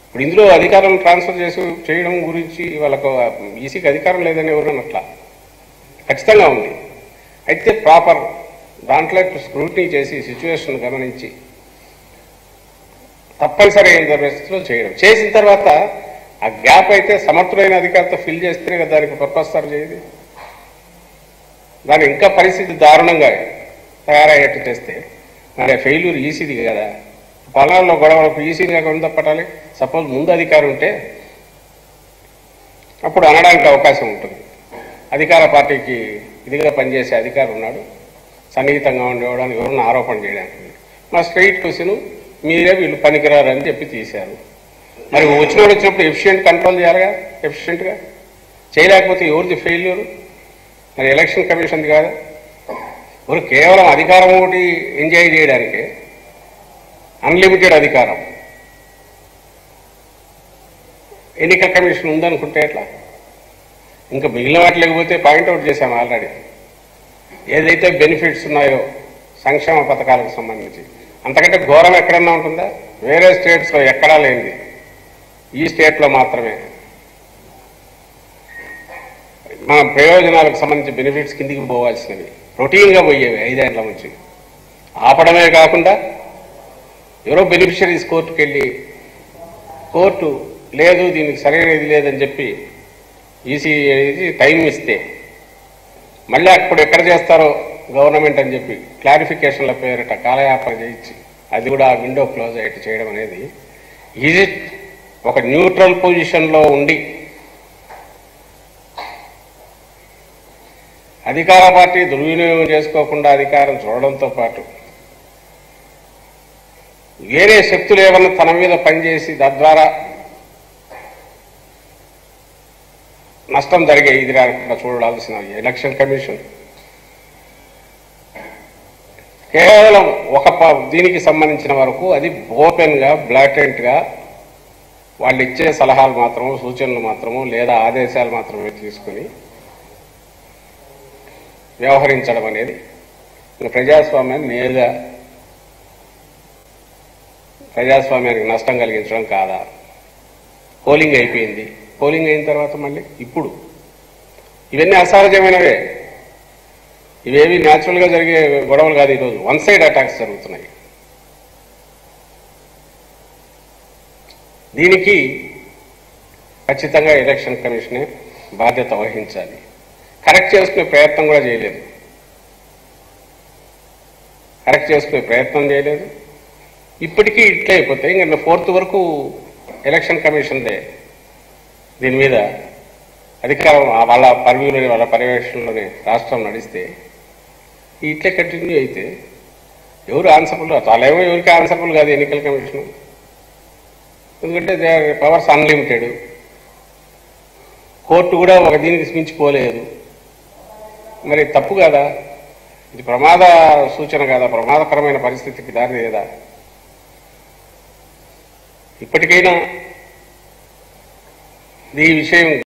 ఇప్పుడు ఇందులో అధికారం ట్రాన్స్ఫర్ చేసి చేయడం గురించి వాళ్ళకు ఈసీకి అధికారం లేదని ఎవరు అట్లా ఖచ్చితంగా ఉంది అయితే ప్రాపర్ దాంట్లో స్క్రూటినీ చేసి సిచ్యువేషన్ గమనించి తప్పనిసరి అయిన పరిస్థితిలో చేయడం చేసిన తర్వాత ఆ గ్యాప్ అయితే సమర్థులైన అధికారితో ఫిల్ చేస్తేనే కదా దానికి పర్పస్ సర్వ్ చేయదు దాని ఇంకా పరిస్థితి దారుణంగా తయారయ్యేట్టు చేస్తే మరి ఫెయిల్యూర్ ఈసీది కదా పొలాల్లో గొడవలకు ఈసీగా కొంత పట్టాలి సపోజ్ ముందు అధికారం ఉంటే అప్పుడు అనడానికి అవకాశం ఉంటుంది అధికార పార్టీకి ఇదిగా పనిచేసే అధికారం ఉన్నాడు సన్నిహితంగా ఉండేవాడని ఎవరన్నా ఆరోపణ చేయడానికి మా స్ట్రైట్ క్వశ్చన్ మీరే వీళ్ళు పనికిరారని చెప్పి తీశారు మరి వచ్చిన వాడు వచ్చినప్పుడు ఎఫిషియెంట్ కంట్రోల్ చేయాలిగా ఎఫిషియెంట్గా చేయలేకపోతే ఎవరిది ఫెయిల్యూర్ మరి ఎలక్షన్ కమిషన్ది కాదు ఎవరు కేవలం అధికారం ఒకటి ఎంజాయ్ చేయడానికి అన్లిమిటెడ్ అధికారం ఎన్నికల కమిషన్ ఉందనుకుంటే ఎట్లా ఇంకా మిగిలిన వాటి లేకపోతే పాయింట్అవుట్ చేశాము ఆల్రెడీ ఏదైతే బెనిఫిట్స్ ఉన్నాయో సంక్షేమ పథకాలకు సంబంధించి అంతకంటే ఘోరం ఎక్కడన్నా ఉంటుందా వేరే స్టేట్స్లో ఎక్కడా లేనిది ఈ స్టేట్లో మాత్రమే మన ప్రయోజనాలకు సంబంధించి బెనిఫిట్స్ కిందికి పోవాల్సినవి రొటీన్గా పోయేవి ఐదేళ్ల నుంచి ఆపడమే కాకుండా ఎవరో బెనిఫిషరీస్ కోర్టుకు వెళ్ళి కోర్టు లేదు దీనికి సరైనది లేదని చెప్పి ఈసీ టైం ఇస్తే మళ్ళీ అప్పుడు ఎక్కడ చేస్తారో గవర్నమెంట్ అని చెప్పి క్లారిఫికేషన్ల పేరిట కాలయాపన చేయించి అది కూడా ఆ విండో క్లోజ్ అయ్యేట్టు చేయడం అనేది ఇది ఒక న్యూట్రల్ పొజిషన్లో ఉండి అధికార పార్టీ దుర్వినియోగం చేసుకోకుండా అధికారం చూడడంతో పాటు వేరే శక్తులు ఏమన్నా తన మీద పనిచేసి తద్వారా నష్టం జరిగే ఇది రాకుండా చూడాల్సిన ఎలక్షన్ కమిషన్ కేవలం ఒక ప- దీనికి సంబంధించిన వరకు అది ఓపెన్ గా బ్లాటెంట్ గా వాళ్ళు ఇచ్చే సలహాలు మాత్రము సూచనలు మాత్రము లేదా ఆదేశాలు మాత్రమే తీసుకుని వ్యవహరించడం అనేది ఇంకా ప్రజాస్వామ్యాన్ని నేరుగా ప్రజాస్వామ్యానికి నష్టం కలిగించడం కాదా పోలింగ్ అయిపోయింది పోలింగ్ అయిన తర్వాత మళ్ళీ ఇప్పుడు ఇవన్నీ అసహజమైనవే ఇవేవి న్యాచురల్ గా జరిగే గొడవలు కాదు ఈరోజు వన్ సైడ్ అటాక్స్ జరుగుతున్నాయి దీనికి ఖచ్చితంగా ఎలక్షన్ కమిషనే బాధ్యత వహించాలి కరెక్ట్ చేసుకునే ప్రయత్నం కూడా చేయలేదు కరెక్ట్ చేసుకునే ప్రయత్నం చేయలేదు ఇప్పటికీ ఇట్లే అయిపోతే ఇంకా ఫోర్త్ వరకు ఎలక్షన్ కమిషన్దే దీని మీద అధికారం ఆ వాళ్ళ పర్వ్యూలోని వాళ్ళ పర్యవేక్షణలోనే రాష్ట్రం నడిస్తే ఇట్లే కంటిన్యూ అయితే ఎవరు ఆన్సరబుల్ వాళ్ళేమో ఎవరికి ఆన్సరబుల్ కాదు ఎన్నికల కమిషన్ ఎందుకంటే దే పవర్స్ అన్లిమిటెడ్ కోర్టు కూడా ఒక దీనికి మించిపోలేదు మరి తప్పు కాదా ఇది ప్రమాద సూచన కాదా ప్రమాదకరమైన పరిస్థితికి దారి లేదా ఇప్పటికైనా ఈ విషయం